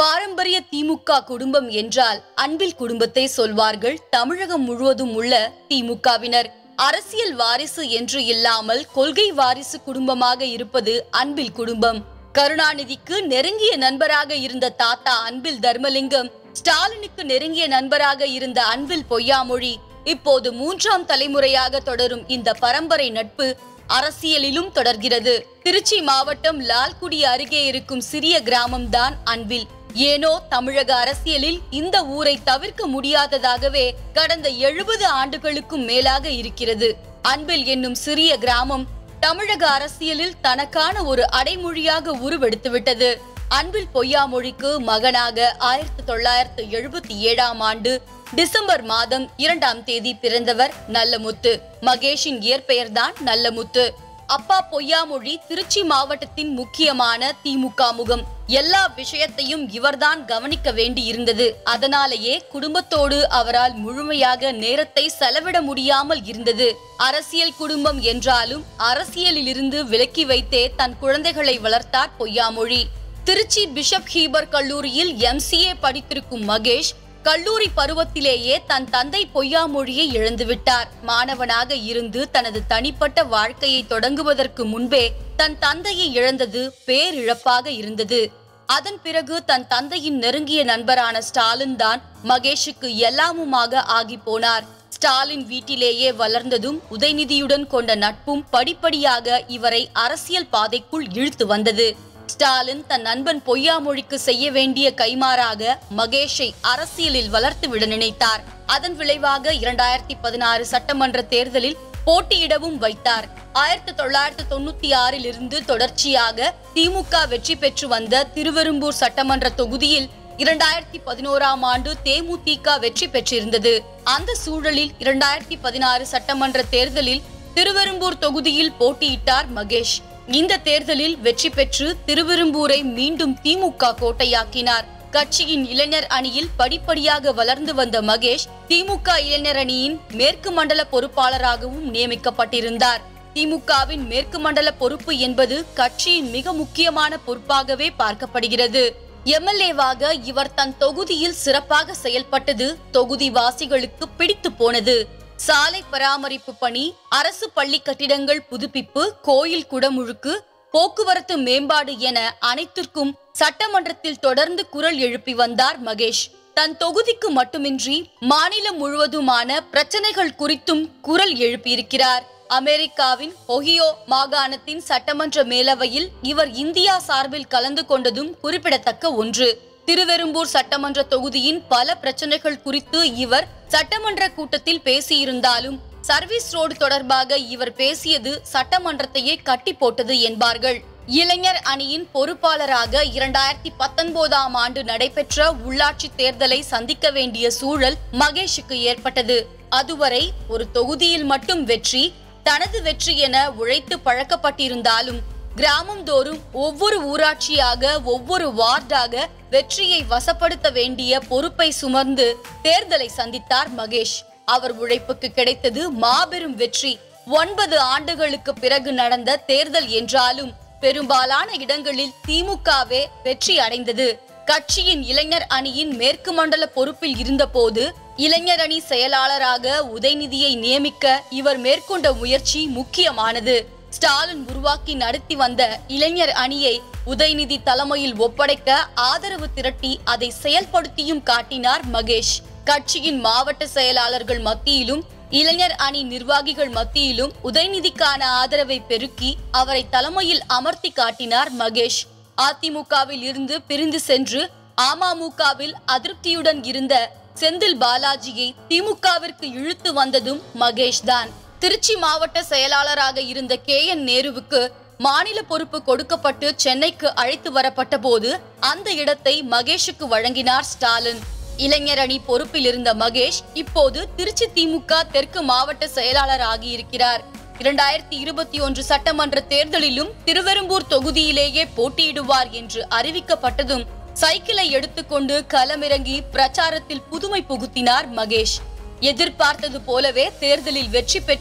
பாரம்பரிய திமுக குடும்பம் என்றால் அன்பில் குடும்பத்தை சொல்வார்கள் தமிழகம் முழுவதும் உள்ள திமுகவினர் அரசியல் வாரிசு என்று இல்லாமல் கொள்கை வாரிசு குடும்பமாக இருப்பது அன்பில் குடும்பம் கருணாநிதிக்கு நெருங்கிய நண்பராக இருந்த தாத்தா அன்பில் தர்மலிங்கம் ஸ்டாலினுக்கு நெருங்கிய நண்பராக இருந்த அன்பில் பொய்யாமொழி இப்போது மூன்றாம் தலைமுறையாக தொடரும் இந்த பரம்பரை நட்பு அரசியலிலும் தொடர்கிறது திருச்சி மாவட்டம் லால்குடி அருகே இருக்கும் சிறிய கிராமம்தான் அன்பில் ஏனோ தமிழக அரசியலில் இந்த ஊரை தவிர்க்க முடியாததாகவே கடந்த எழுபது ஆண்டுகளுக்கும் மேலாக இருக்கிறது அன்பில் என்னும் சிறிய கிராமம் தமிழக அரசியலில் தனக்கான ஒரு அடைமொழியாக உருவெடுத்துவிட்டது அன்பில் பொய்யாமொழிக்கு மகனாக ஆயிரத்தி தொள்ளாயிரத்து எழுபத்தி ஏழாம் ஆண்டு டிசம்பர் மாதம் இரண்டாம் தேதி பிறந்தவர் நல்லமுத்து மகேஷின் இயற்பெயர்தான் நல்லமுத்து அப்பா பொய்யாமொழி திருச்சி மாவட்டத்தின் முக்கியமான திமுக முகம் எல்லா விஷயத்தையும் இவர்தான் கவனிக்க வேண்டி இருந்தது அதனாலேயே குடும்பத்தோடு அவரால் முழுமையாக நேரத்தை செலவிட முடியாமல் இருந்தது அரசியல் குடும்பம் என்றாலும் அரசியலிலிருந்து விலக்கி வைத்தே தன் குழந்தைகளை வளர்த்தார் பொய்யாமொழி திருச்சி பிஷப் ஹீபர் கல்லூரியில் எம்சிஏ படித்திருக்கும் மகேஷ் கல்லூரி பருவத்திலேயே தன் தந்தை பொய்யாமொழியை இழந்துவிட்டார் மாணவனாக இருந்து தனது தனிப்பட்ட வாழ்க்கையை தொடங்குவதற்கு முன்பே தன் தந்தையை இழந்தது பேரிழப்பாக இருந்தது அதன் பிறகு தன் தந்தையின் நெருங்கிய நண்பரான ஸ்டாலின் தான் மகேஷுக்கு எல்லாமுமாக ஆகி போனார் ஸ்டாலின் வீட்டிலேயே வளர்ந்ததும் உதயநிதியுடன் கொண்ட நட்பும் படிப்படியாக இவரை அரசியல் பாதைக்குள் இழுத்து வந்தது ஸ்டாலின் தன் நண்பன் பொய்யாமொழிக்கு செய்ய வேண்டிய கைமாறாக மகேஷை அரசியலில் வளர்த்து விட நினைத்தார் அதன் விளைவாக இரண்டாயிரத்தி பதினாறு சட்டமன்ற தேர்தலில் போட்டியிடவும் வைத்தார் ஆயிரத்தி தொள்ளாயிரத்தி தொண்ணூத்தி ஆறில் இருந்து தொடர்ச்சியாக திமுக வெற்றி பெற்று வந்த திருவெரும்பூர் சட்டமன்ற தொகுதியில் இரண்டாயிரத்தி பதினோராம் ஆண்டு தேமுதிக வெற்றி பெற்றிருந்தது அந்த சூழலில் இரண்டாயிரத்தி பதினாறு சட்டமன்ற தேர்தலில் திருவெரும்பூர் தொகுதியில் போட்டியிட்டார் மகேஷ் இந்த தேர்தலில் வெற்றி பெற்று திருவெரும்பூரை மீண்டும் திமுக கோட்டையாக்கினார் கட்சியின் இளைஞர் அணியில் படிப்படியாக வளர்ந்து வந்த மகேஷ் திமுக இளைஞர் அணியின் மேற்கு மண்டல பொறுப்பாளராகவும் நியமிக்கப்பட்டிருந்தார் திமுகவின் மேற்கு மண்டல பொறுப்பு என்பது கட்சியின் மிக முக்கியமான பொறுப்பாகவே பார்க்கப்படுகிறது எம்எல்ஏவாக இவர் தன் தொகுதியில் சிறப்பாக செயல்பட்டது தொகுதி வாசிகளுக்கு பிடித்து போனது சாலை பராமரிப்பு பணி அரசு பள்ளி கட்டிடங்கள் புதுப்பிப்பு கோயில் குடமுழுக்கு போக்குவரத்து மேம்பாடு என அனைத்திற்கும் சட்டமன்றத்தில் தொடர்ந்து குரல் எழுப்பி வந்தார் மகேஷ் தன் தொகுதிக்கு மட்டுமின்றி மாநிலம் முழுவதுமான பிரச்சனைகள் குறித்தும் குரல் எழுப்பியிருக்கிறார் அமெரிக்காவின் ஒஹியோ மாகாணத்தின் சட்டமன்ற மேலவையில் இவர் இந்தியா சார்பில் கலந்து கொண்டதும் குறிப்பிடத்தக்க ஒன்று திருவெரும்பூர் சட்டமன்ற தொகுதியின் பல பிரச்சனைகள் குறித்து இவர் சட்டமன்ற கூட்டத்தில் பேசியிருந்தாலும் சர்வீஸ் ரோடு தொடர்பாக இவர் பேசியது சட்டமன்றத்தையே கட்டி போட்டது என்பார்கள் இளைஞர் அணியின் பொறுப்பாளராக இரண்டாயிரத்தி பத்தொன்பதாம் ஆண்டு நடைபெற்ற உள்ளாட்சி தேர்தலை சந்திக்க வேண்டிய சூழல் மகேஷுக்கு ஏற்பட்டது அதுவரை ஒரு தொகுதியில் மட்டும் வெற்றி தனது வெற்றி என உழைத்து பழக்கப்பட்டிருந்தாலும் கிராமம் தோறும் ஒவ்வொரு ஊராட்சியாக ஒவ்வொரு வார்டாக வெற்றியை வசப்படுத்த வேண்டிய பொறுப்பை சுமர்ந்து தேர்தலை சந்தித்தார் மகேஷ் அவர் உழைப்புக்கு கிடைத்தது மாபெரும் வெற்றி ஒன்பது ஆண்டுகளுக்கு பிறகு நடந்த தேர்தல் என்றாலும் பெரும்பாலான இடங்களில் திமுகவே வெற்றி அடைந்தது கட்சியின் இளைஞர் அணியின் மேற்கு மண்டல பொறுப்பில் இருந்தபோது இளைஞர் அணி செயலாளராக உதயநிதியை நியமிக்க இவர் மேற்கொண்ட முயற்சி முக்கியமானது ஸ்டாலின் உருவாக்கி நடத்தி வந்த இளைஞர் அணியை உதயநிதி தலைமையில் ஒப்படைக்க ஆதரவு திரட்டி அதை செயல்படுத்தியும் காட்டினார் மகேஷ் கட்சியின் மாவட்ட செயலாளர்கள் மத்தியிலும் இளைஞர் அணி நிர்வாகிகள் மத்தியிலும் உதயநிதிக்கான ஆதரவை பெருக்கி அவரை தலைமையில் அமர்த்தி காட்டினார் மகேஷ் அதிமுகவில் இருந்து பிரிந்து சென்று அமமுகவில் அதிருப்தியுடன் இருந்த செந்தில் பாலாஜியை திமுகவிற்கு இழுத்து வந்ததும் மகேஷ் தான் திருச்சி மாவட்ட செயலாளராக இருந்த கே என் நேருவுக்கு மாநில பொறுப்பு கொடுக்கப்பட்டு சென்னைக்கு அழைத்து வரப்பட்ட போது அந்த இடத்தை மகேஷுக்கு வழங்கினார் ஸ்டாலின் இளைஞர் அணி பொறுப்பில் இருந்த மகேஷ் இப்போது திருச்சி திமுக தெற்கு மாவட்ட செயலாளர் ஆகியிருக்கிறார் இரண்டாயிரத்தி இருபத்தி ஒன்று சட்டமன்ற தேர்தலிலும் திருவெரும்பூர் தொகுதியிலேயே போட்டியிடுவார் என்று அறிவிக்கப்பட்டதும் சைக்கிளை எடுத்துக்கொண்டு களமிறங்கி பிரச்சாரத்தில் புதுமை புகுத்தினார் மகேஷ் எதிர்பார்த்தது போலவே தேர்தலில் வெற்றி பெற்று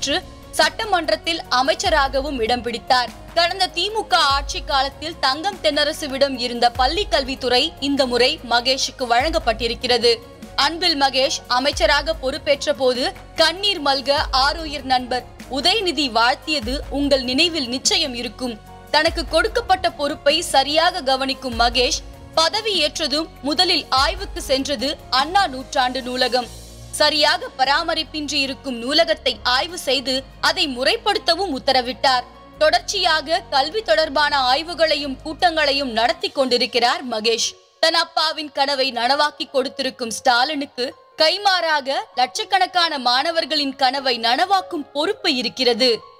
சட்டமன்றத்தில் அமைச்சராகவும் இடம் பிடித்தார் கடந்த திமுக ஆட்சி காலத்தில் தங்கம் தென்னரசுவிடம் இருந்த பள்ளி கல்வித்துறை இந்த முறை மகேஷுக்கு வழங்கப்பட்டிருக்கிறது அன்பில் மகேஷ் அமைச்சராக பொறுப்பேற்ற போது கண்ணீர் மல்க ஆரோயர் நண்பர் உதயநிதி வாழ்த்தியது உங்கள் நினைவில் நிச்சயம் இருக்கும் தனக்கு கொடுக்கப்பட்ட பொறுப்பை சரியாக கவனிக்கும் மகேஷ் பதவி ஏற்றதும் முதலில் ஆய்வுக்கு சென்றது அண்ணா நூற்றாண்டு நூலகம் சரியாக பராமரிப்பின்றி இருக்கும் நூலகத்தை ஆய்வு செய்து அதை முறைப்படுத்தவும் உத்தரவிட்டார் தொடர்ச்சியாக கல்வி தொடர்பான ஆய்வுகளையும் கூட்டங்களையும் நடத்தி கொண்டிருக்கிறார் மகேஷ் தன் அப்பாவின் கனவை நனவாக்கி கொடுத்திருக்கும் ஸ்டாலினுக்கு கைமாறாக லட்சக்கணக்கான மாணவர்களின் கனவை நனவாக்கும் பொறுப்பு இருக்கிறது